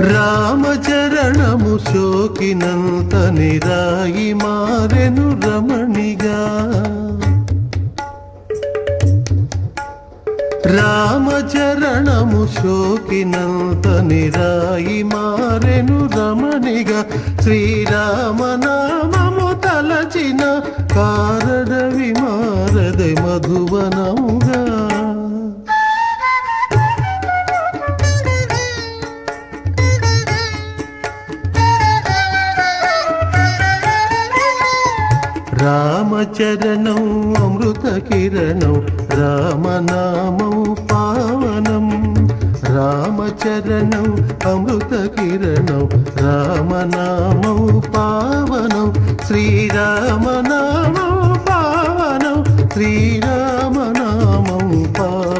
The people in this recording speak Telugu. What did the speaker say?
రామచరణము శోకినంత నిరాయి మారెను రమణిగా రామచరణము శోకినంత నిరాయి మారెను రమణిగా శ్రీరామనామము తలచిన కారడ విమారద మధువనముగా రామచరణం అమృత కిరణం రామనామం పావనం రామచరణం అమృత కిరణం రామనామం పావనం శ్రీరామనామం పావనం శ్రీరామనామం పావనం